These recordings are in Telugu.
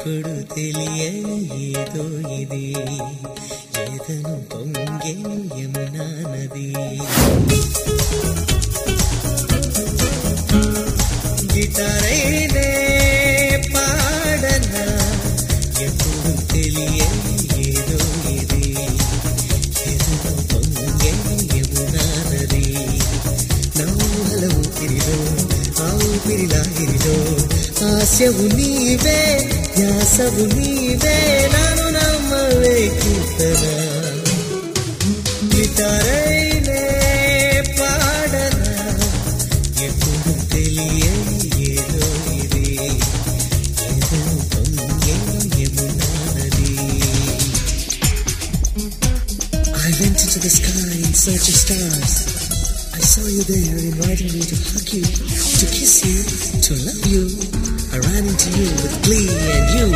ఎప్పుడు తెలియని ఏదో ఇది ఏదను పొంగే యమునా నది గిటారైనే పాడనా ఎప్పుడు తెలియని ఏదో ఇది ఏదను పొంగే యమునా నది నవ్వుల ఊపిరిలో ఆ ఊపిరి లాగిరిలో ఆశవు నీవే ధ్యాసవు నీవే నన్ను నమ్మవే కీర్తన గిటారైనే పాడనా ఎప్పుడు తెలియని ఏదో ఇది ఏదో పొంగే యమునా నది I went into the sky in search of stars. I saw you there inviting me to hug you, to kiss you, to love you. I ran into you with glee and you.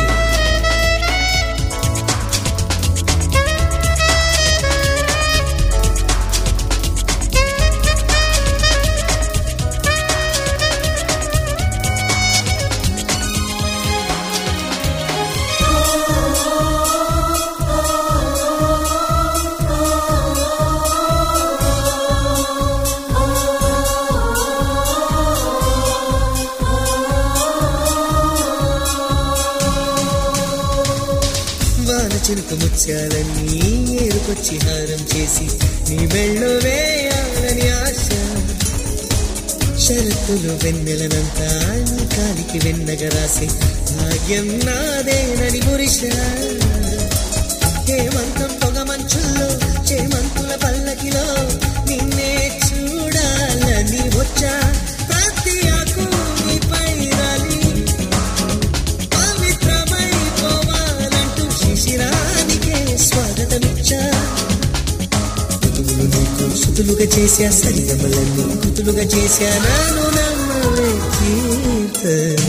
వాన చినుకు ముత్యాలన్నీ ఏరుకొచ్చి హారం చేసి నీ మెళ్ళో వేయాలని ఆశ షరతులు వెన్నెలనంతా నీ కాలికి వెన్నగ రాసి భాగ్యం నాదేనని మురిష హేమంతం పొగ మంచుల్లో చేమంతుల పల్లకిలో నిన్నే చూడాలని వచ్చా ప్రతి ఆకు నీపై రాలి పవిత్రమైపోవాలంటూ శిశిరానికే స్వాగతమిచ్చా ఋతువులు నీకు శుతులుగా చేశా సరిగమలన్నీ కుతులుగా చేశా నాను నమ్మలే కీర్తన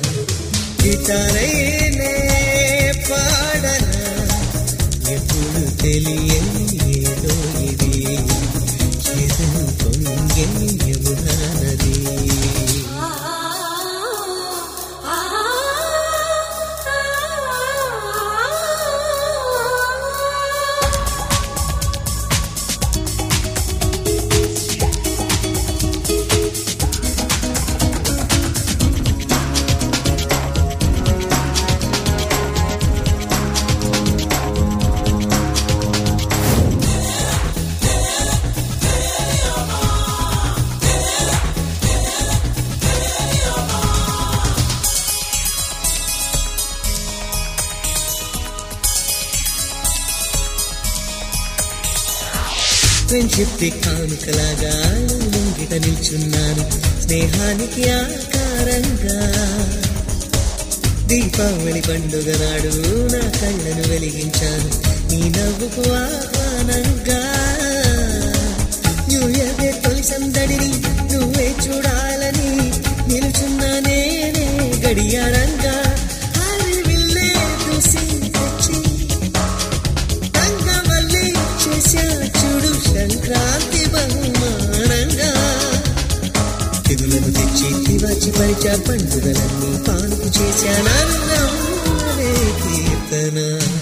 గిటారైనే పాడనా ఎప్పుడు తెలియని ఏదో ఇది ఏదో పొంగే యమునా నది ఫ్రెండ్షిప్ కానుకలాగా ముంగిట నిల్చున్నాను స్నేహానికి ఆకారంగా దీపావళి పండుగ నాడు నా కళ్ళను వెలిగించాను నీ నవ్వుకు ఆహ్వానంగా న్యూ ఇయర్ డే తొలి సందడిని నువ్వే చూడాలని నిల్చున్న నేనే గడియారంగా హరివిల్లే చూసి తెచ్చి రంగవల్లి చేశా చూడు సంక్రాంతి బహుమానంగా తిరులను తెచ్చి తివాచి పరిచా పండుగలన్నీ పానుకు చేశానన్నే కీర్తన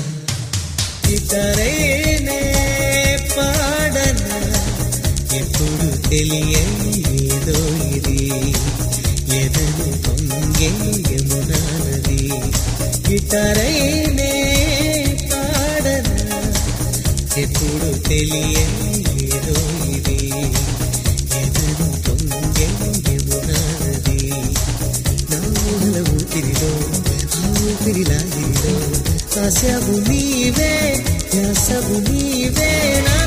ఇతరేనే పాడనా ఎప్పుడు తెలియని ఏదో ఇది ఎదను పొంగే యమునా నది ఇతరైనే పాడనా ఎప్పుడు తెలియని ఏదో ఇది ఎదను పొంగే యమునా నది నా ఊహల ఊపిరిలో ఆ ఊపిరిలాగిరిలో ఆశవు నీవే ధ్యాసవు నీవే నా